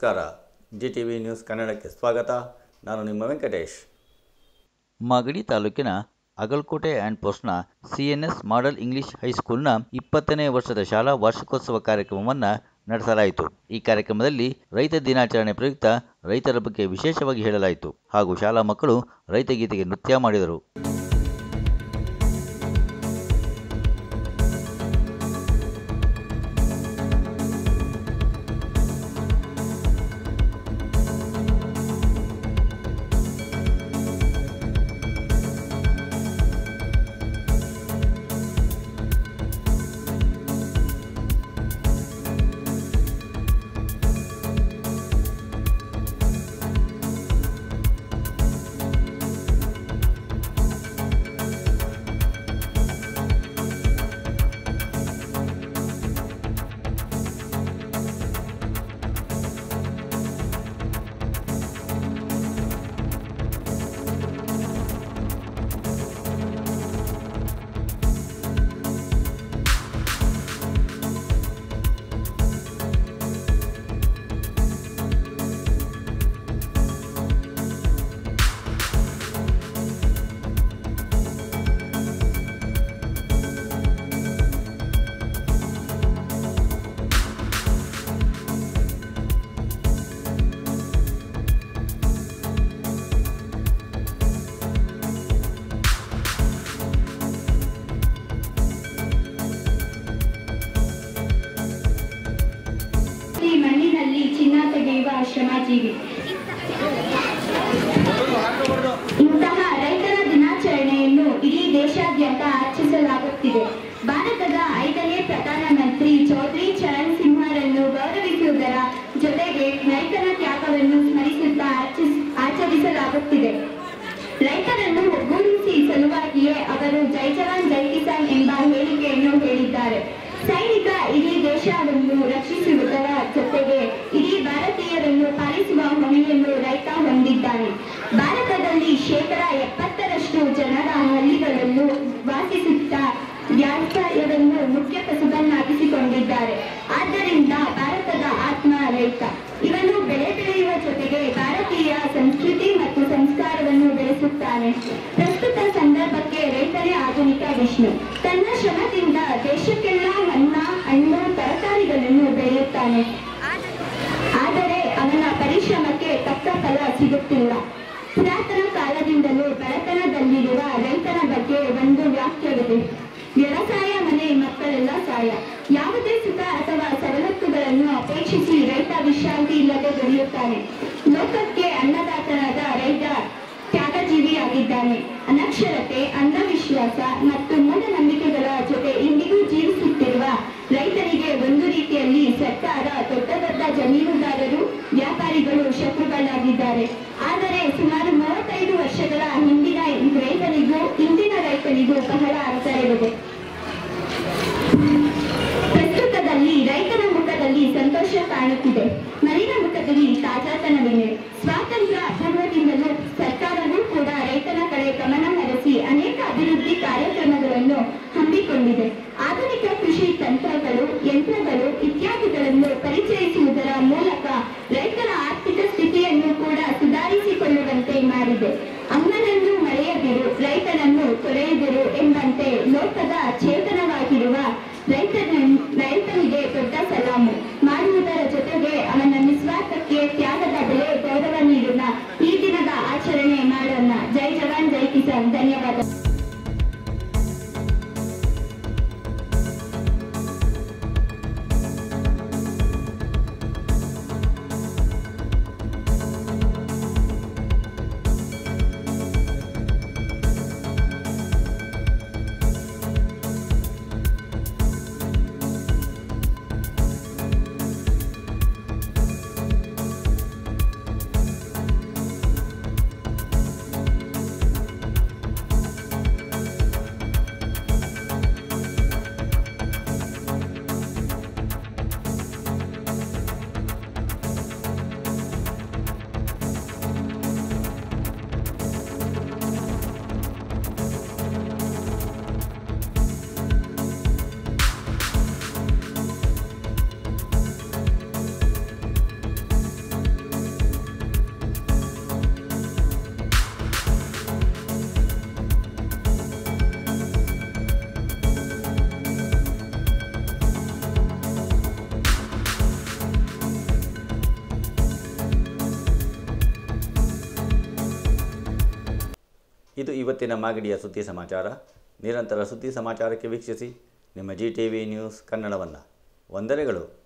ನಮಸ್ಕಾರ G T V news ಕನ್ನಡಕ್ಕೆ ಸ್ವಾಗತ ನಾನು ನಿಮ್ಮ ವೆಂಕಟೇಶ್ ಮಾಗಡಿ ತಾಲೂಕಿನ ಅಗಲಕೋಟೆ ಆ್ಯಂಡ್ ಪೋಸ್ಟ್ನ ಸಿಎನ್ಎಸ್ ಮಾಡೆಲ್ ಇಂಗ್ಲಿಷ್ ಹೈಸ್ಕೂಲ್ನ ಇಪ್ಪತ್ತನೇ ವರ್ಷದ ಶಾಲಾ ವಾರ್ಷಿಕೋತ್ಸವ ಕಾರ್ಯಕ್ರಮವನ್ನು ನಡೆಸಲಾಯಿತು ಈ ಕಾರ್ಯಕ್ರಮದಲ್ಲಿ ರೈತ ದಿನಾಚರಣೆ ಪ್ರಯುಕ್ತ ರೈತರ ಬಗ್ಗೆ ವಿಶೇಷವಾಗಿ ಹೇಳಲಾಯಿತು ಹಾಗೂ ಶಾಲಾ ಮಕ್ಕಳು ರೈತ ಗೀತೆಗೆ ನೃತ್ಯ ಮಾಡಿದರು ಈ ಮಣ್ಣಿನಲ್ಲಿ ಚಿನ್ನ ತೆಗೆಯುವ ಶ್ರಮಜೀವಿ ಇಂತಹ ರೈತರ ದಿನಾಚರಣೆಯನ್ನು ಇಡೀ ದೇಶಾದ್ಯಂತ ಆಚರಿಸಲಾಗುತ್ತಿದೆ ಭಾರತದ ಐದನೇ ಪ್ರಧಾನಮಂತ್ರಿ ಚೌಧರಿ ಚರಣ್ ಸಿಂಹರನ್ನು ಗೌರವಿಸುವುದರ ಜೊತೆಗೆ ರೈತರ ತ್ಯಾಗವನ್ನು ಸ್ಮರಿಸುತ್ತಾ ಆಚರಿಸ್- ಆಚರಿಸಲಾಗುತ್ತಿದೆ ರೈತರನ್ನು ಒಗ್ಗೂಡಿಸಿ ಸಲುವಾಗಿಯೇ ಅವರು ಜೈ ಜವಾನ್ ಜೈ ಕಿಸಾನ್ ಎಂಬ ಹೇಳಿಕೆಯನ್ನು ಹೇಳಿದ್ದಾರೆ ಸೈನಿಕ ಇಡೀ ದೇಶವನ್ನು ರಕ್ಷಿಸುವುದರ ಜೊತೆಗೆ ಇಡೀ ಭಾರತೀಯರನ್ನು ಪಾಲಿಸುವ ಹೊಣೆಯನ್ನು ರೈತ ಹೊಂದಿದ್ದಾನೆ ಭಾರತದಲ್ಲಿ ಶೇಕಡ ಎಪ್ಪತ್ತರಷ್ಟು ಜನರ ಹಳ್ಳಿಗಳಲ್ಲೂ ವಾಸಿಸುತ್ತಾ ವ್ಯವಸಾಯವನ್ನು ಮುಖ್ಯ ಕಸುಬನ್ನಾಗಿಸಿಕೊಂಡಿದ್ದಾರೆ ಆದ್ದರಿಂದ ಭಾರತದ ಆತ್ಮ ರೈತ ಇವನು ಬೆಳೆ ಬೆಳೆಯುವ ಜೊತೆಗೆ ಭಾರತೀಯ ಸಂಸ್ಕೃತಿ ಮತ್ತು ಸಂಸ್ಕಾರವನ್ನು ಬೆಳೆಸುತ್ತಾನೆ ಪ್ರಸ್ತುತ ಸಂದರ್ಭಕ್ಕೆ ರೈತರೇ ಆಧುನಿಕ ವಿಷ್ಣು ತನ್ನ ಶ್ರಮದಿಂದ ದೇಶಕ್ಕೆಲ್ಲ ಅನ್ನ ಹಣ್ಣು ತರಕಾರಿಗಳನ್ನು ಬೆಳೆಯುತ್ತಾನೆ ಆದರೆ ಅವನ ಪರಿಶ್ರಮಕ್ಕೆ ತಕ್ಕ ಫಲ ಸಿಗುತ್ತಿಲ್ಲ ಪುರಾತನ ಕಾಲದಿಂದಲೂ ಬಡತನದಲ್ಲಿರುವ ರೈತನ ಬಗ್ಗೆ ಒಂದು ವಾಕ್ಯವಿದೆ ವ್ಯವಸಾಯ ಮನೆ ಮಕ್ಕಳೆಲ್ಲ ಸಾಯ ಯಾವುದೇ ಸುಖ ಅಥವಾ ಸವಲತ್ತುಗಳನ್ನು ಅಪೇಕ್ಷಿಸಿ ರೈತ ವಿಶ್ರಾಂತಿ ಇಲ್ಲದೆ ದುಡಿಯುತ್ತಾನೆ ಲೋಕಕ್ಕೆ ಅನ್ನದಾತನಾದ ರೈತ ತ್ಯಾಗಜೀವಿಯಾಗಿದ್ದಾನೆ ಅನಕ್ಷರತೆ ಅಂಧವಿಶ್ವಾಸ ಮತ್ತು ಮೂಢನಂಬಿಕೆಗಳ ಜೊತೆ ಇಂದಿಗೂ ಜೀವಿಸುತ್ತಿರುವ ರೈತರಿಗೆ ಒಂದು ರೀತಿಯಲ್ಲಿ ಸರ್ಕಾರ ದೊಡ್ಡ ದೊಡ್ಡ ಜಮೀನುದಾರರು ವ್ಯಾಪಾರಿಗಳು ಶತ್ರುಗಳಾಗಿದ್ದಾರೆ ಆದರೆ ಸುಮಾರು ಮೂವತ್ತೈದು ವರ್ಷಗಳ ಹಿಂದಿನ ರೈತರಿಗೂ ಇಂದಿನ ರೈತರಿಗೂ ಬಹಳ ಅಂತರವಿದೆ ಪ್ರಸ್ತುತದಲ್ಲಿ ರೈತನ ಮುಖದಲ್ಲಿ ಸಂತೋಷ ಕಾಣುತ್ತಿದೆ ಮರಿನ ಮುಖದಲ್ಲಿ ತಾಜಾತನವಿದೆ ಸ್ವಾತಂತ್ರ್ಯ ಅಪೂರ್ವದಿಂದಲೂ ಸರ್ಕಾರವೂ ಕೂಡ ರೈತನ ಕಡೆ ಗಮನ ಹರಿಸಿ ಅನೇಕ ಅಭಿವೃದ್ಧಿ ಕಾರ್ಯಕ್ರಮಗಳನ್ನು ಹಮ್ಮಿಕೊಂಡಿದೆ ಆಧುನಿಕ ಕೃಷಿ ತಂತ್ರಗಳು ಯಂತ್ರಗಳು ಇತ್ಯಾದಿಗಳನ್ನು ಪರಿಚಯಿಸುವುದರ ಮೂಲಕ ರೈತರ ಆರ್ಥಿಕ ಸ್ಥಿತಿಯನ್ನು ಕೂಡ ಸುಧಾರಿಸಿಕೊಳ್ಳುವಂತೆ ಮಾಡಿದೆ ಅಮ್ಮನನ್ನು ಮರೆಯದಿರು ರೈತನನ್ನು ತೊರೆಯದಿರು ಎಂಬಂತೆ ಲೋಕದ ಚೇತನವಾಗಿರುವ ರೈತನ ರೈತನಿಗೆ ದೊಡ್ಡ ಸಲಾಮು ಮಾಡುವುದರ ಜೊತೆಗೆ ಅವನ ನಿಸ್ವಾರ್ಥಕ್ಕೆ ತ್ಯಾಗದ ಬೆಲೆ ಗೌರವ ನೀಡೋಣ ಈ ದಿನದ ಆಚರಣೆ ಮಾಡೋಣ ಜೈ ಜವಾನ್ ಜೈ ಕಿಸಾನ್ ಧನ್ಯವಾದ ಇದು ಇವತ್ತಿನ ಮಾಗಡಿಯ ಸುದ್ದಿ ಸಮಾಚಾರ ನಿರಂತರ ಸುದ್ದಿ ಸಮಾಚಾರಕ್ಕೆ ವೀಕ್ಷಿಸಿ ನಿಮ್ಮ ಜಿ ಟಿ ವಿ ನ್ಯೂಸ್ ಕನ್ನಡವನ್ನು ವಂದನೆಗಳು